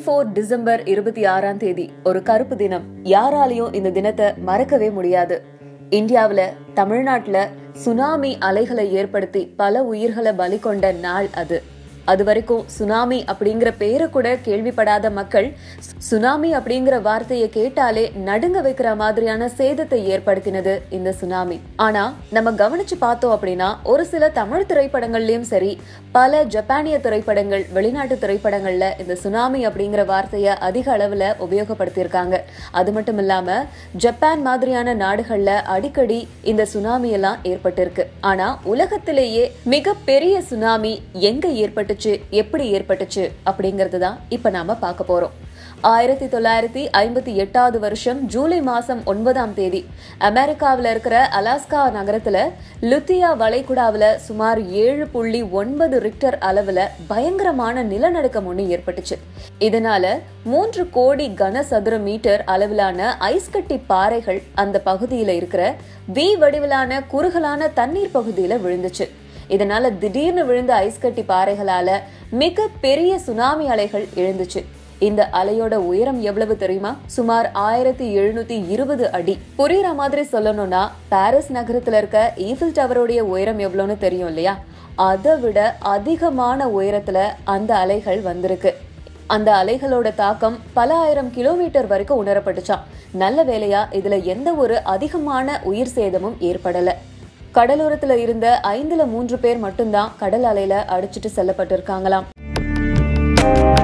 four December இருபத்தி ஆறாம் தேதி ஒரு கருப்பு தினம் யாராலையும் இந்த தினத்தை மறக்கவே முடியாது இந்தியாவுல தமிழ்நாட்டுல சுனாமி அலைகளை ஏற்படுத்தி பல உயிர்களை பலி கொண்ட நாள் அது அது வரைக்கும் சுனாமி அப்படிங்கிற பேரை கூட கேள்விப்படாத மக்கள் சுனாமி அப்படிங்கிற வார்த்தையை கேட்டாலே நடுங்க வைக்கிற மாதிரியான சேதத்தை ஏற்படுத்தினது இந்த சுனாமி ஆனா நம்ம கவனிச்சு பார்த்தோம் அப்படின்னா ஒரு சில தமிழ் திரைப்படங்கள்லயும் சரி பல ஜப்பானிய திரைப்படங்கள் வெளிநாட்டு திரைப்படங்கள்ல இந்த சுனாமி அப்படிங்கிற வார்த்தையை அதிக அளவுல உபயோகப்படுத்தியிருக்காங்க அது மட்டும் இல்லாம ஜப்பான் மாதிரியான நாடுகள்ல அடிக்கடி இந்த சுனாமி எல்லாம் ஏற்பட்டிருக்கு ஆனா உலகத்திலேயே மிக பெரிய சுனாமி எங்க ஏற்பட்டுச்சு எப்படி ஏற்பட்டுச்சு அப்படிங்கறது தான் இப்ப நாம பார்க்க போறோம் ஆயிரத்தி தொள்ளாயிரத்தி ஐம்பத்தி எட்டாவது வருஷம் ஜூலை மாசம் ஒன்பதாம் தேதி அமெரிக்காவில் இருக்கிற அலாஸ்கா நகரத்துல லுத்தியா வளைகுடாவில் சுமார் ஏழு புள்ளி ஒன்பது ரிக்டர் அளவுல பயங்கரமான நிலநடுக்கம் ஒன்று ஏற்பட்டுச்சு இதனால மூன்று கோடி கனசதுர மீட்டர் அளவிலான ஐஸ் கட்டி பாறைகள் அந்த பகுதியில இருக்கிற வி வடிவிலான குறுகலான தண்ணீர் பகுதியில விழுந்துச்சு இதனால திடீர்னு விழுந்த ஐஸ் கட்டி பாறைகளால மிக பெரிய சுனாமி அலைகள் எழுந்துச்சு இந்த அலையோட உயரம் எவ்வளவு தெரியுமா சுமார் ஆயிரத்தி எழுநூத்தி இருபது அடி புரியுற மாதிரி சொல்லணும்னா பாரிஸ் நகரத்துல இருக்க ஈஃபில் டவருடைய உயரம் எவ்வளவுன்னு தெரியும் இல்லையா அதை விட அதிகமான உயரத்துல அந்த அலைகள் வந்திருக்கு அந்த அலைகளோட தாக்கம் பல ஆயிரம் கிலோமீட்டர் வரைக்கும் உணரப்பட்டுச்சாம் நல்ல வேலையா இதுல எந்த ஒரு அதிகமான உயிர் சேதமும் ஏற்படல கடலோரத்துல இருந்த ஐந்துல மூன்று பேர் மட்டும்தான் கடல் அலையில அடிச்சிட்டு செல்லப்பட்டிருக்காங்களாம்